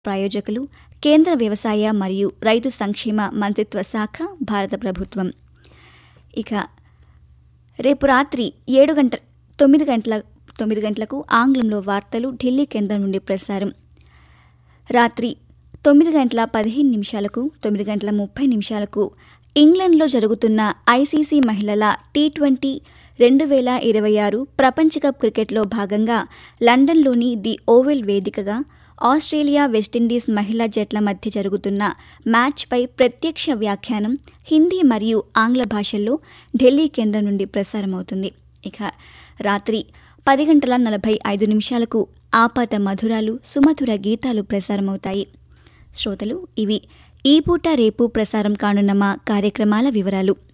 ప్రాయోజకులు కేంద్ర వ్యవసాయ మరియు రైతు సంక్షేమ మంత్రిత్వ శాఖ భారత ప్రభుత్వం ఇక రేపు రాత్రి ఏడు గంట తొమ్మిది గంటల తొమ్మిది గంటలకు ఆంగ్లంలో వార్తలు ఢిల్లీ కేంద్రం నుండి ప్రసారం రాత్రి తొమ్మిది గంటల పదిహేను నిమిషాలకు తొమ్మిది గంటల ముప్పై నిమిషాలకు ఇంగ్లండ్లో జరుగుతున్న ఐసీసీ మహిళల టీ ట్వంటీ రెండు వేల ఇరవై ఆరు ప్రపంచ కప్ క్రికెట్లో భాగంగా లండన్లోని ది ఓవెల్ వేదికగా ఆస్ట్రేలియా వెస్టిండీస్ మహిళా జట్ల మధ్య జరుగుతున్న మ్యాచ్పై ప్రత్యక్ష వ్యాఖ్యానం హిందీ మరియు ఆంగ్ల భాషల్లో ఢిల్లీ కేంద్రం నుండి ప్రసారమవుతుంది ఇక రాత్రి పది గంటల నలభై ఐదు నిమిషాలకు ఆపాత మధురాలు సుమధుర గీతాలు ప్రసారమవుతాయి శ్రోతలు ఇవి ఈ పూట రేపు ప్రసారం కానున్న మా కార్యక్రమాల వివరాలు